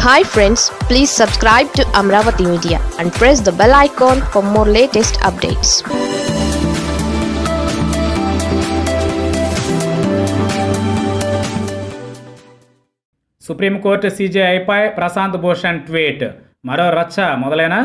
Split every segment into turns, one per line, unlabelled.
hi friends please subscribe to Amaravati media and press the bell icon for more latest updates
supreme court సీజేఐపై Prashant Bhushan tweet మరో రచ్చ మొదలైన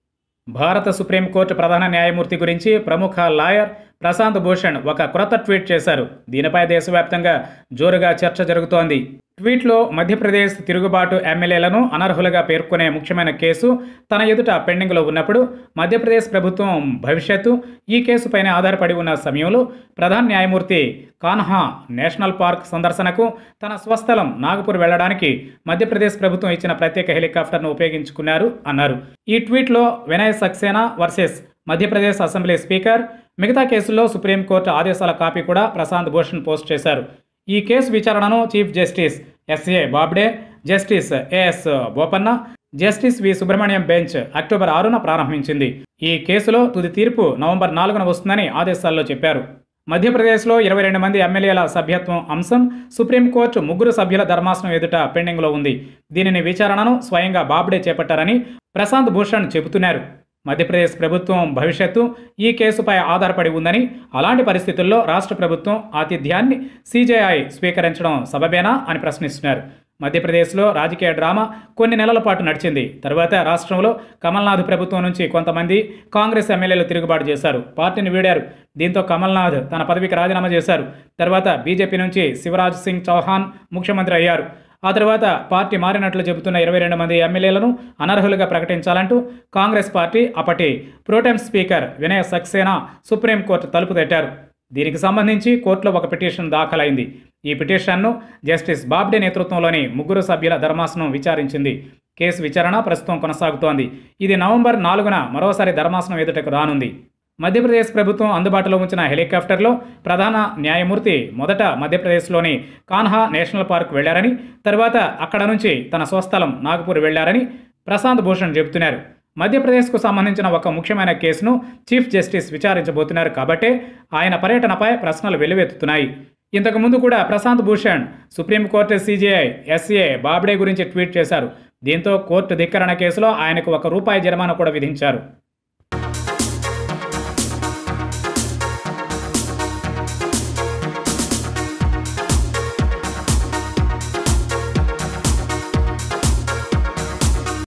భారత supreme court ప్రధాన న్యాయమూర్తి గురించి ప్రముఖ లాయర్ ప్రశాంత్ భూషణ్ ఒక క్రొత్త ట్వీట్ చేశారు దీనిపై దేశవ్యాప్తంగా జోరుగా చర్చ జరుగుతోంది ట్వీట్లో మధ్యప్రదేశ్ తిరుగుబాటు ఎమ్మెల్యేలను అనర్హులుగా పేర్కొనే ముఖ్యమైన కేసు తన ఎదుట పెండింగ్లో ఉన్నప్పుడు మధ్యప్రదేశ్ ప్రభుత్వం భవిష్యత్తు ఈ కేసుపైనే ఆధారపడి ఉన్న సమయంలో ప్రధాన న్యాయమూర్తి కాన్హా నేషనల్ పార్క్ సందర్శనకు తన స్వస్థలం నాగపూర్ వెళ్లడానికి మధ్యప్రదేశ్ ప్రభుత్వం ఇచ్చిన ప్రత్యేక హెలికాప్టర్ను ఉపయోగించుకున్నారు అన్నారు ఈ ట్వీట్లో Vinay Saxena versus Madhya Pradesh assembly speaker మిగతా కేసుల్లో సుప్రీంకోర్టు ఆదేశాల కాపీ కూడా ప్రశాంత్ భూషణ్ పోస్ట్ చేశారు ఈ కేసు విచారణను chief justice S A Bobde justice A S Bopanna justice V Subrahmanyam bench October ఆరున ప్రారంభించింది ఈ కేసులో తుది తీర్పు నవంబర్ నాలుగున వస్తుందని ఆదేశాల్లో చెప్పారు మధ్యప్రదేశ్లో ఇరవై రెండు మంది ఎమ్మెల్యేల సభ్యత్వం అంశం సుప్రీంకోర్టు ముగ్గురు సభ్యుల ధర్మాసనం ఎదుట పెండింగ్లో ఉంది దీనిని విచారణను స్వయంగా బాబ్డే చేపట్టారని ప్రశాంత్ భూషణ్ చెబుతున్నారు మధ్యప్రదేశ్ ప్రభుత్వం భవిష్యత్తు ఈ కేసుపై ఆధారపడి ఉందని అలాంటి పరిస్థితుల్లో రాష్ట్ర ప్రభుత్వం ఆతిథ్యాన్ని సీజేఐ స్వీకరించడం సబబేనా అని ప్రశ్నిస్తున్నారు మధ్యప్రదేశ్లో రాజకీయ డ్రామా కొన్ని నెలల పాటు నడిచింది తరువాత రాష్ట్రంలో కమల్నాథ్ ప్రభుత్వం నుంచి కొంతమంది కాంగ్రెస్ ఎమ్మెల్యేలు తిరుగుబాటు చేశారు పార్టీని వీడారు దీంతో కమల్నాథ్ తన పదవికి రాజీనామా చేశారు తర్వాత బీజేపీ నుంచి శివరాజ్ సింగ్ చౌహాన్ ముఖ్యమంత్రి అయ్యారు ఆ తర్వాత పార్టీ మారినట్లు చెబుతున్న ఇరవై రెండు మంది ఎమ్మెల్యేలను అనర్హులుగా ప్రకటించాలంటూ కాంగ్రెస్ పార్టీ అప్పటి protem speaker Vinay Saxena supreme court తలుపు తట్టారు దీనికి సంబంధించి కోర్టులో ఒక పిటిషన్ దాఖలైంది ఈ పిటిషన్ను జస్టిస్ బాబ్డే నేతృత్వంలోని ముగ్గురు సభ్యుల ధర్మాసనం విచారించింది కేసు విచారణ ప్రస్తుతం కొనసాగుతోంది ఇది నవంబర్ నాలుగున మరోసారి ధర్మాసనం ఎదుటకు రానుంది మధ్యప్రదేశ్ ప్రభుత్వం అందుబాటులో ఉంచిన హెలికాప్టర్లో ప్రధాన న్యాయమూర్తి మొదట మధ్యప్రదేశ్లోని కాన్హా నేషనల్ పార్క్ వెళ్లారని తర్వాత అక్కడ నుంచి తన స్వస్థలం నాగపూర్ వెళ్లారని ప్రశాంత్ భూషణ్ చెబుతున్నారు మధ్యప్రదేశ్కు సంబంధించిన ఒక ముఖ్యమైన కేసును చీఫ్ జస్టిస్ విచారించబోతున్నారు కాబట్టే ఆయన పర్యటనపై ప్రశ్నలు వెల్లువెత్తుతున్నాయి ఇంతకుముందు కూడా Prashant Bhushan supreme court CJI S A Bobde గురించి ట్వీట్ చేశారు దీంతో కోర్టు ధిక్కరణ కేసులో ఆయనకు ఒక రూపాయి జరిమానా కూడా విధించారు